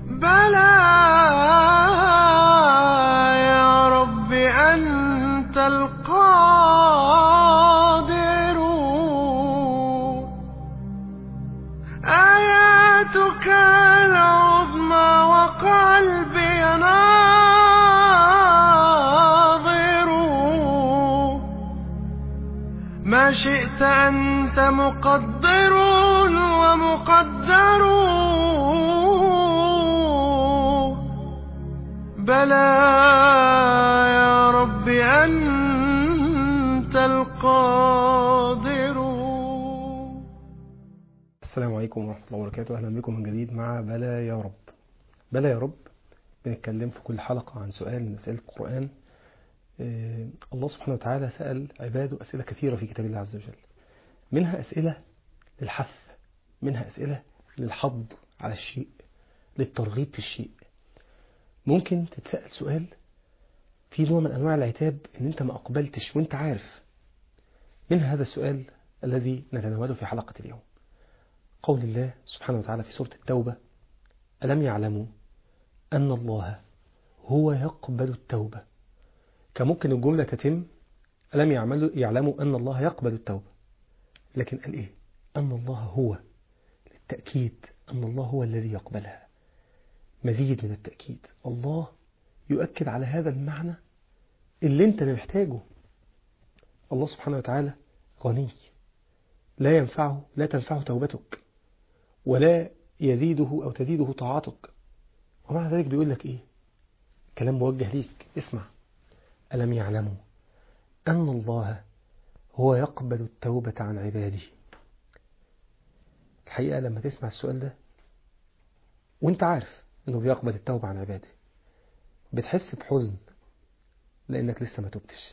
بلى يا رب أنت القادر آياتك العظمى وقلبي ناظر ما شئت أنت مقدر ومقدر بلى يا رب أنت القادر السلام عليكم ورحمة الله وبركاته أهلا بكم من جديد مع بلا يا رب بلا يا رب بنتكلم في كل حلقة عن سؤال من أسئلة القرآن آه، الله سبحانه وتعالى سأل عباده أسئلة كثيرة في كتاب الله عز وجل منها أسئلة للحث منها أسئلة للحض على الشيء للترغيب في الشيء ممكن تتسأل سؤال في نوع من أنواع العتاب إن أنت ما أقبلتش وأنت عارف من هذا السؤال الذي نتناوله في حلقة اليوم قول الله سبحانه وتعالى في سورة التوبة ألم يعلموا أن الله هو يقبل التوبة كان ممكن الجملة تتم ألم يعملوا يعلموا أن الله يقبل التوبة لكن قال إيه أن الله هو للتأكيد أن الله هو الذي يقبلها مزيد من التأكيد الله يؤكد على هذا المعنى اللي انت محتاجه الله سبحانه وتعالى غني لا ينفعه لا تنفعه توبتك ولا يزيده أو تزيده طاعتك ومع ذلك بيقول لك إيه كلام موجه ليك اسمع ألم يعلموا أن الله هو يقبل التوبة عن عباده الحقيقة لما تسمع السؤال ده وانت عارف انه بيقبل التوبة عن عباده بتحس بحزن لانك لسه ما تبتش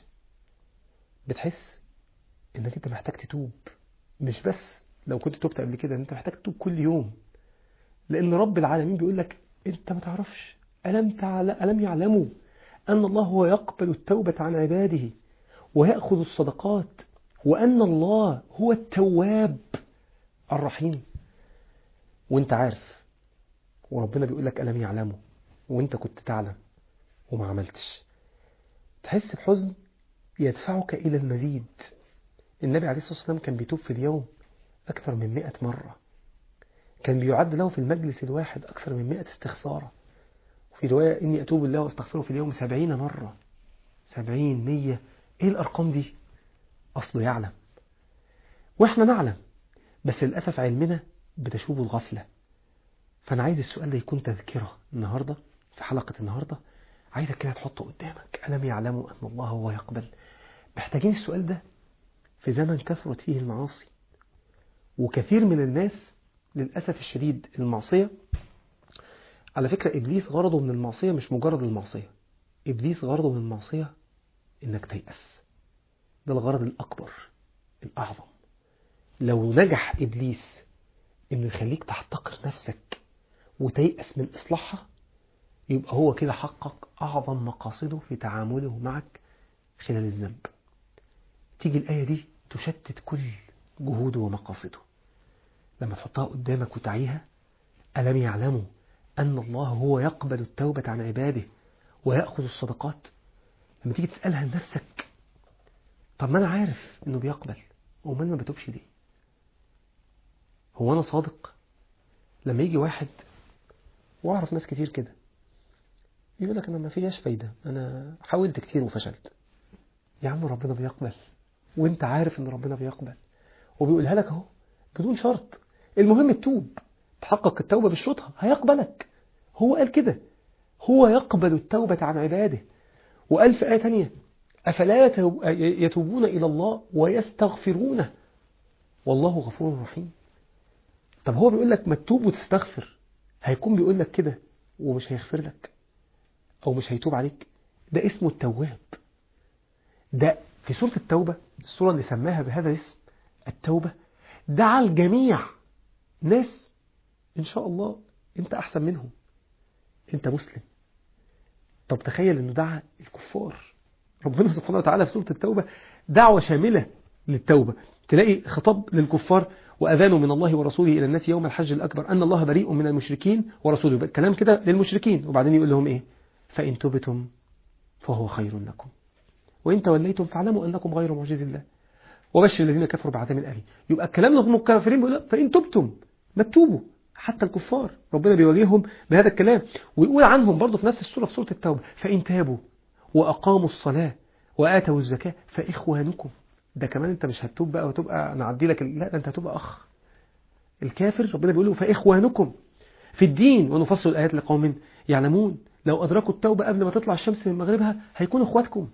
بتحس انك انت محتاج تتوب مش بس لو كنت تبت قبل كده انت محتاج تتوب كل يوم لان رب العالمين بيقول لك انت ما تعرفش ألم, تعل... ألم يعلموا أن الله هو يقبل التوبة عن عباده ويأخذ الصدقات وأن الله هو التواب الرحيم وانت عارف وربنا بيقول لك ألم يعلموا وانت كنت تعلم وما عملتش تحس بحزن يدفعك إلى المزيد النبي عليه الصلاة والسلام كان بيتوب في اليوم أكثر من مئة مرة كان بيعد له في المجلس الواحد أكثر من مئة استغفارة وفي رواية إني أتوب الله واستغفره في اليوم سبعين مرة سبعين مية إيه الأرقام دي أصله يعلم وإحنا نعلم بس للأسف علمنا بتشوب الغفلة فأنا عايز السؤال ده يكون تذكرة النهاردة في حلقة النهاردة عايزك كده تحطه قدامك ألم يعلموا أن الله هو يقبل محتاجين السؤال ده في زمن كثرت فيه المعاصي وكثير من الناس للأسف الشديد المعصية على فكرة إبليس غرضه من المعصية مش مجرد المعصية إبليس غرضه من المعصية إنك تيأس ده الغرض الأكبر الأعظم لو نجح إبليس إنه يخليك تحتقر نفسك وتيأس من إصلاحها يبقى هو كده حقق أعظم مقاصده في تعامله معك خلال الذنب تيجي الآية دي تشتت كل جهوده ومقاصده لما تحطها قدامك وتعيها ألم يعلموا أن الله هو يقبل التوبة عن عباده ويأخذ الصدقات لما تيجي تسألها لنفسك طب ما أنا عارف إنه بيقبل ومن ما بتوبش ليه هو أنا صادق لما يجي واحد وأعرف ناس كتير كده يقول لك أنا ما فيهاش فايدة أنا حاولت كتير وفشلت يا عم ربنا بيقبل وانت عارف ان ربنا بيقبل وبيقولها لك اهو بدون شرط المهم تتوب تحقق التوبة بشروطها هيقبلك هو قال كده هو يقبل التوبة عن عباده وقال في آية تانية أفلا يتوبون إلى الله ويستغفرونه والله غفور رحيم طب هو بيقول لك ما تتوب وتستغفر هيكون بيقول لك كده ومش هيغفر لك أو مش هيتوب عليك ده اسمه التواب ده في سورة التوبة السورة اللي سماها بهذا الاسم التوبة دعا الجميع ناس إن شاء الله أنت أحسن منهم أنت مسلم طب تخيل أنه دعا الكفار ربنا سبحانه وتعالى في سورة التوبة دعوة شاملة للتوبة تلاقي خطاب للكفار وأذان من الله ورسوله إلى الناس يوم الحج الأكبر أن الله بريء من المشركين ورسوله يبقى الكلام كده للمشركين وبعدين يقول لهم إيه فإن تبتم فهو خير لكم وإن توليتم فاعلموا أنكم غير معجز الله وبشر الذين كفروا بعذاب أليم يبقى الكلام لهم الكافرين بيقول فإن تبتم ما تتوبوا حتى الكفار ربنا بيواجههم بهذا الكلام ويقول عنهم برضه في نفس السورة في سورة التوبة فإن تابوا وأقاموا الصلاة وآتوا الزكاة فإخوانكم ده كمان أنت مش هتتوب بقى وتبقى نعدي لك لا ده أنت هتبقى أخ الكافر ربنا بيقول له فإخوانكم في الدين ونفصل الآيات لقوم يعلمون لو أدركوا التوبة قبل ما تطلع الشمس من مغربها هيكونوا إخواتكم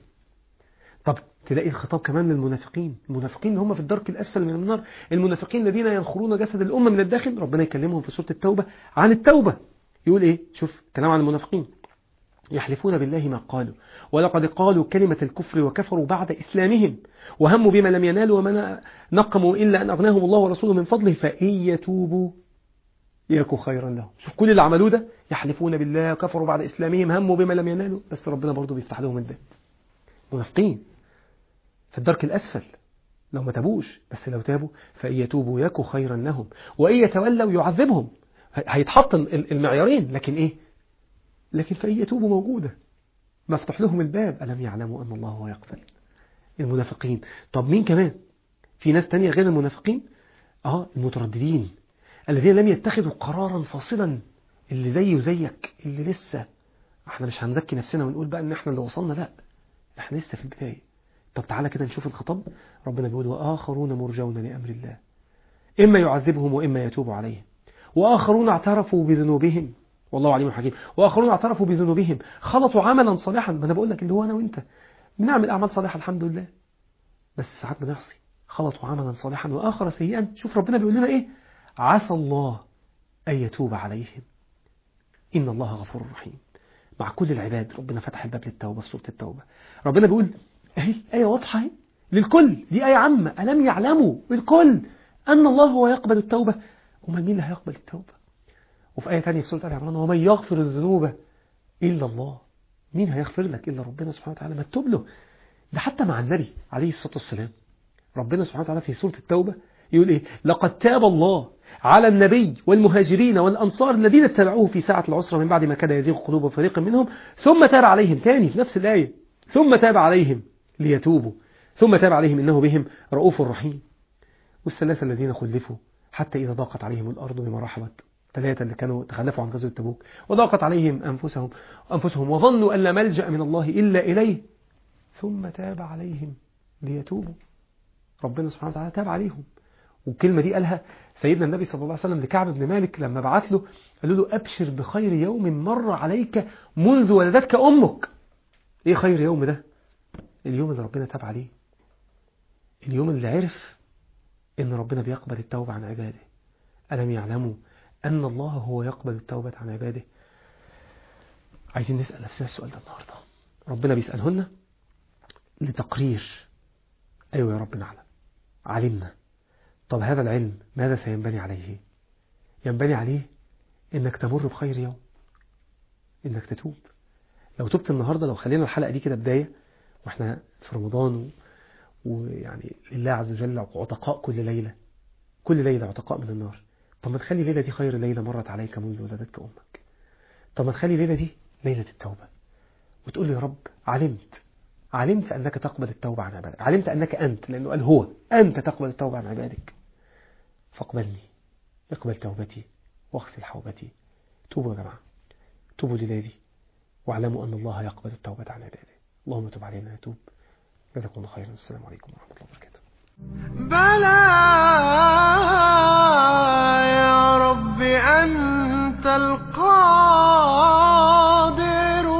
طب تلاقي الخطاب كمان للمنافقين المنافقين اللي هم في الدرك الأسفل من النار المنافقين الذين ينخرون جسد الأمة من الداخل ربنا يكلمهم في سورة التوبة عن التوبة يقول إيه شوف كلام عن المنافقين يحلفون بالله ما قالوا ولقد قالوا كلمة الكفر وكفروا بعد إسلامهم وهموا بما لم ينالوا وما نقموا إلا أن أغناهم الله ورسوله من فضله فإن يتوبوا يكو خيرا لهم شوف كل اللي عملوه ده يحلفون بالله وكفروا بعد إسلامهم هموا بما لم ينالوا بس ربنا برضو بيفتح لهم الباب منافقين في الدرك الأسفل لو ما تابوش بس لو تابوا فإن يتوبوا يكو خيرا لهم وإن يتولوا يعذبهم هيتحط المعيارين لكن إيه لكن فإن يتوبوا موجودة مفتوح لهم الباب ألم يعلموا أن الله هو يقبل المنافقين طب مين كمان في ناس تانية غير المنافقين اه المترددين الذين لم يتخذوا قرارا فاصلا اللي زي وزيك اللي لسه احنا مش هنزكي نفسنا ونقول بقى ان احنا اللي وصلنا لا احنا لسه في البداية طب تعالى كده نشوف الخطاب ربنا بيقول وآخرون مرجون لأمر الله إما يعذبهم وإما يتوب عليهم وآخرون اعترفوا بذنوبهم والله عليم حكيم وآخرون اعترفوا بذنوبهم خلطوا عملا صالحا ما أنا بقول لك اللي هو أنا وأنت بنعمل أعمال صالحة الحمد لله بس ساعات بنعصي خلطوا عملا صالحا وآخر سيئا شوف ربنا بيقول لنا إيه عسى الله أن يتوب عليهم إن الله غفور رحيم مع كل العباد ربنا فتح الباب للتوبة في سورة التوبة ربنا بيقول اهي آية واضحة اهي للكل دي آية عامة ألم يعلموا الكل أن الله هو يقبل التوبة ومن مين اللي هيقبل التوبة وفي آية ثانية في سورة آل عمران ومن يغفر الذنوب إلا الله مين هيغفر لك إلا ربنا سبحانه وتعالى ما تتوب له ده حتى مع النبي عليه الصلاة والسلام ربنا سبحانه وتعالى في سورة التوبة يقول إيه لقد تاب الله على النبي والمهاجرين والأنصار الذين اتبعوه في ساعة العسرة من بعد ما كاد يزيغ قلوب فريق منهم ثم تاب عليهم تاني في نفس الآية ثم تاب عليهم ليتوبوا ثم تاب عليهم إنه بهم رؤوف رحيم والثلاثة الذين خلفوا حتى إذا ضاقت عليهم الأرض بما رحبت ثلاثة اللي كانوا تخلفوا عن غزوة تبوك وضاقت عليهم أنفسهم أنفسهم وظنوا أن لا ملجأ من الله إلا إليه ثم تاب عليهم ليتوبوا ربنا سبحانه وتعالى تاب عليهم والكلمة دي قالها سيدنا النبي صلى الله عليه وسلم لكعب بن مالك لما بعت له قال له أبشر بخير يوم مر عليك منذ ولدتك أمك إيه خير يوم ده اليوم اللي ربنا تاب عليه اليوم اللي عرف إن ربنا بيقبل التوبة عن عباده ألم يعلموا أن الله هو يقبل التوبة عن عباده عايزين نسأل نفسنا السؤال ده النهاردة ربنا بيسألهن لتقرير أيوة يا رب نعلم علمنا طب هذا العلم ماذا سينبني عليه ينبني عليه انك تمر بخير يوم انك تتوب لو تبت النهاردة لو خلينا الحلقة دي كده بداية واحنا في رمضان و... ويعني لله عز وجل عتقاء كل ليلة كل ليلة عتقاء من النار طب ما تخلي الليلة دي خير ليلة مرت عليك منذ ولدتك أمك طب ما تخلي الليلة دي ليلة التوبة وتقول لي يا رب علمت علمت أنك تقبل التوبة عن عبادك علمت أنك أنت لأنه قال هو أنت تقبل التوبة عن عبادك فاقبلني اقبل توبتي واغسل حوبتي توبوا يا جماعة توبوا لله واعلموا أن الله يقبل التوبة عن عباده اللهم تب علينا يتوب جزاكم الله خيرا السلام عليكم ورحمة الله وبركاته بلى يا رب أنت القادر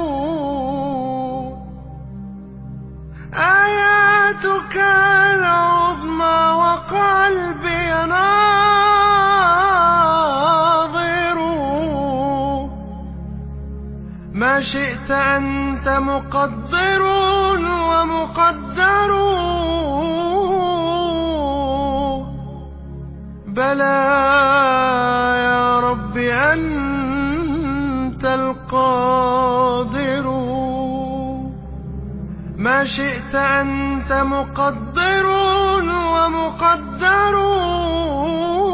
آياتك العظمى وقلبي ناظر ما شئت أنت مقدر ومقدر بلى يا رب أنت القادر ما شئت أنت مقدر ومقدر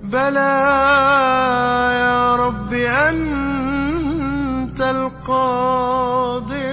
بلى يا رب أنت القادر